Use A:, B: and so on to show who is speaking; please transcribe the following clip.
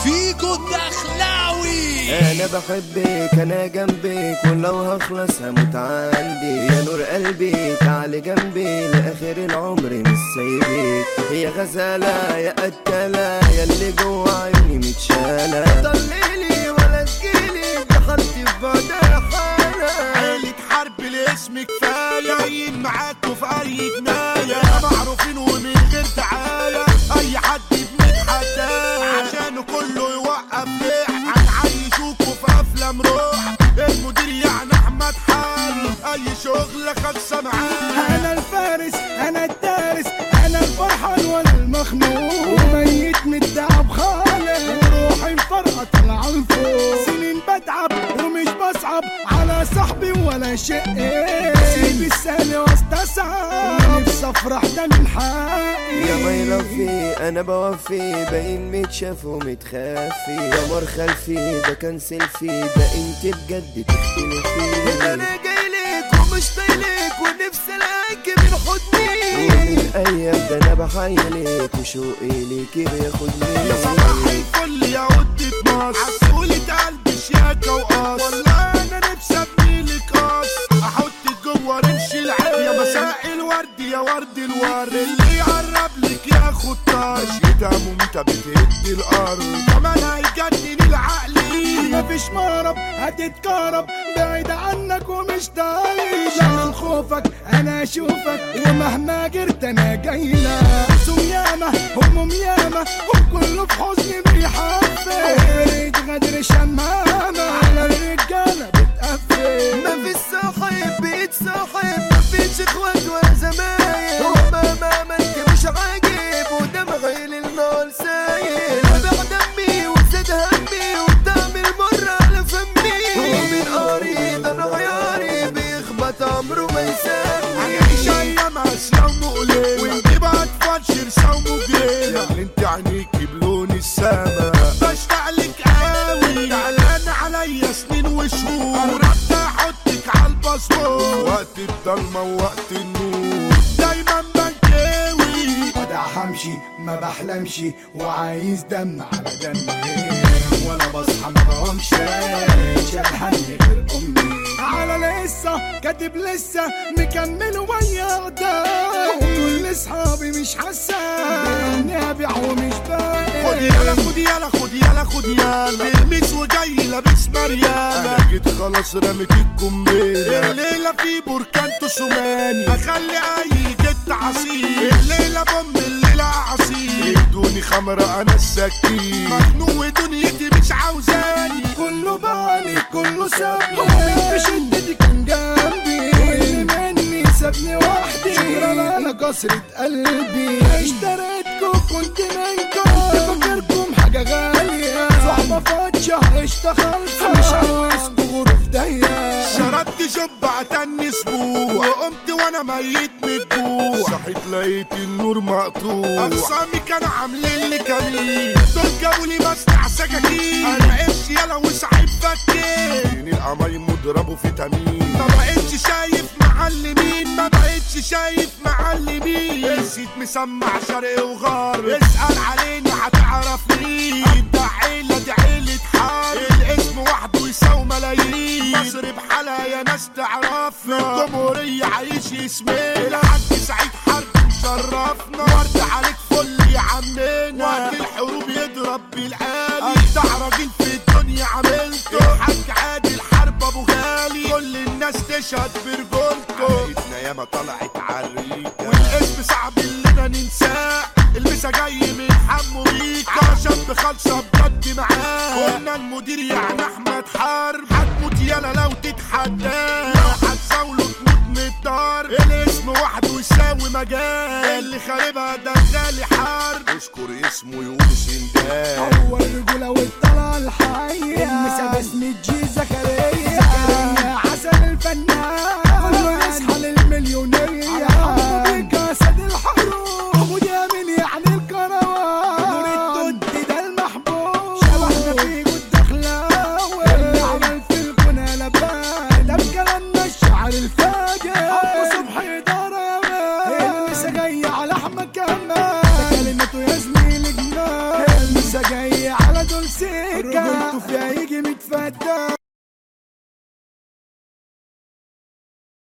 A: فيكو الدخلاوي
B: انا بحبك انا جنبك ولو هخلص هموت عندي يا نور قلبي تعالي جنبي لاخر العمر مش سايبك يا غزاله يا قتاله يا اللي جوا عيوني متشاله ضليلي ولا تجيلي دخلت في بعدها حاله
C: عيلة حرب الاسم كفاية جايين معاكوا في أي جناية معروفين ومن غير دعاية أي حد بنتحداه عشانه كله يوقف ليه هنعيشوكوا في أفلام روح المدير يعني أحمد حال أي شغل خلصة معاه
D: انا الفارس انا الدارس انا الفرحان وانا المخنوق وميت من التعب خالص وروحي مفرقة طالعة لفوق سنين بتعب ومش بصعب على صاحبي ولا شيء سيب السهل واستصعب نفسي افرح ده من حقي
B: يا ما يلفي انا بوفي باين متشاف ومتخفي يا مر خلفي ده كان سيلفي ده انت بجد تختلفي انا جايلك ومش طايلك ونفسي الاقيك من حضني ومن ايام ده انا بحيلك وشوقي ليكي بياخدني
C: يا صباح الفل يا ودة مصر عسولة قلبي شياكة وقص والله انا نفسي ابنيلك قص احطك جوه رمش العين يا مساء الورد يا ورد الورد اللي يقرب لك ياخد طاش ده ممتع بتهد الارض كمان هيجنن العقل
D: مفيش مرض هتتكرب بعيد عنك ومش تعيش من خوفك انا اشوفك ومهما جرت انا جايلك سم ياما هموم ياما وكله في حزني بيحفل ريت غدر شمامة على الرجالة بتقفل
B: مفيش صاحب بيتصاحب مفيش اخوات ولا زمايل هما ما عملت مش عاجب ودمعي للنار سايل وبع دمي وزاد همي والطعم المر على فمي ومن قريب انا عياري بيخبط عمره ما يسامي
C: هنعيش ايام اسيا ومؤلمة وانت بقى تفشر سو مجرمة يا انت عينيكي بلون السما بشتاق لك قوي تعلان عليا سنين وشهور قربت احطك على الباسبور وقت الضلمة ووقت النور دايما بنكوي
D: بدع همشي ما بحلمش وعايز دم على دمي ولا بصحى ما بقومش شبهني غير امي على لسه كاتب لسه مكمل ويا ده كل اصحابي مش حاسه نابع ومش
C: خد
D: باقي
C: يلا خد يلا خد يلا خد يلا برميس وجاي لابس مريانة انا جيت خلاص رميت القنبلة الليلة في بركان تسوماني اخلي اي جد عصير الليلة بوم الليلة عصير ادوني خمرة انا السكين مخنوق دنيتي مش عاوزاني
D: كله باني كله سابني ومن في شدتي كان جنبي واللي مني سابني وحدي شكرا انا كسرة قلبي اشتريتكم كنت منكم كنت فاكركم حاجة غالية صحبة فاتشة اشتغلت مش عاوزكم غرف ضيقة
C: شربت جب عتني اسبوع وقمت وانا ميت من الجوع صحيت لقيت النور مقطوع اقسامي كانوا عاملين لي كمين دول جابوا لي مصنع سكاكين انا قرش يلا وصاحب فكين القمايم مضربه فيتامين ما بقتش شايف معلمين ما بقتش شايف معلمين السيد مسمع شرق وغرب اسأل علينا هتعرف مين ده عيلة دي عيلة حرب الاسم وحده يساوي ملايين مصر بحالها يا ناس تعرفنا الجمهورية عايش اسمنا العد سعيد حرب مشرفنا ورد عليك فل يا عمنا وقت الحروب يضرب بالآلي أجدع راجل في الدنيا عملته الحاج عادل حرب أبو غالي كل الناس تشهد برجولته عيلتنا ياما طلعت عريكة والاسم صعب اننا ننساه المسا جاي من حمو بيكا شاب خالصة بجد معاه قلنا المدير يعني احمد حرب هتموت يالا لو تتحداه لو هتزاوله تموت من الدار الاسم وحده يساوي مجال اللي خاربها ده غالي حرب اشكر اسمه يقول سندان
D: هو الرجولة والطلعة الحية المسا باسم جي زكريا زكريا عسل الفنان كله يصحى للمليونية حمو بيك أسد الحروب وده من يعني الكروان نور الدود ده المحبوب شبحنا فيه والدخلاوي اللي عمل في الكون لبان ده بكلامنا الشعر الفاجر أبو صبحي دار يا مان المسا جاي على أحمد كمان ده كلمته يا زميلي جنان المسا جاي على دول سكة رجولته فيها يجي متفتح